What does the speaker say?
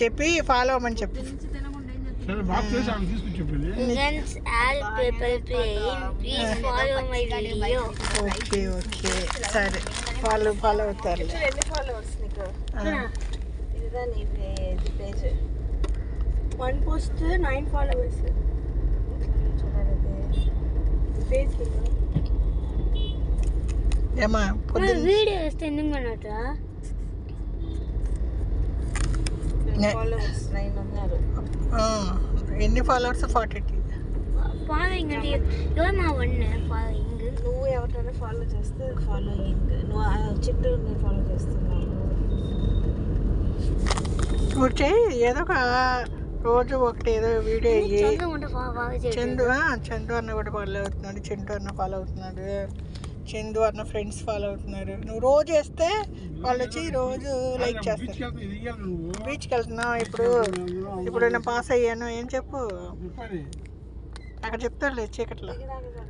చెప్పి ఫాలో అవ్వమని చెప్పు సరే బాక్స్ చేసి ఆమె తీసుకొచ్చి చెప్పింది Friends, add people playing. Please follow my video. Okay okay సరే ఫాలో ఫాలో అవుతారు ఎన్ని ఫాలోవర్స్ నీకు ఇదిదా నీ page One post, nine followers. చూడాలి Face ఏమా పొద్దున్న వీడియో వేస్తే ఎందుకు అన్నట్రా నే- ఫాలోవర్స్ నైన్ ఉన్నారు ఆ, ఎన్ని ఫాలోవర్స్ ఫార్టీ ఫాలోయింగ్ అంటే ఎవరు మా వన్ ఫాలోయింగ్ నువ్వు ఎవరినైనా ఫాలో చేస్తే ఫాలోయింగ్ నువ్వు ఆ చుట్టూ నేను ఫాలో చేస్తున్నావు ఇప్పుడు చేయి ఏదో ఒక రోజు ఒకటి ఏదో వీడియో వేయి చదువు ఉంటే బాగా చేయలేదు చందు ఆ, చందు అన్న కూడా ఫాలో అవుతున్నాడు చింటూ అన్న ఫాలో అవుతున్నాడు చందు అన్న ఫ్రెండ్స్ ఫాలో అవుతున్నారు నువ్వు రోజు వేస్తే వాళ్ళు వచ్చి రోజు లైక్ చేస్తారు బీచ్కి వెళ్తే ఇది ఇయ్యాలి నువ్వు బీచ్కి వెళ్తున్నావు ఇప్పుడు ఇప్పుడు నేను పాస్ అయ్యాను ఏం చెప్పు చెప్పాలి అక్కడ చెప్తారులే చీకట్లో దిగినాక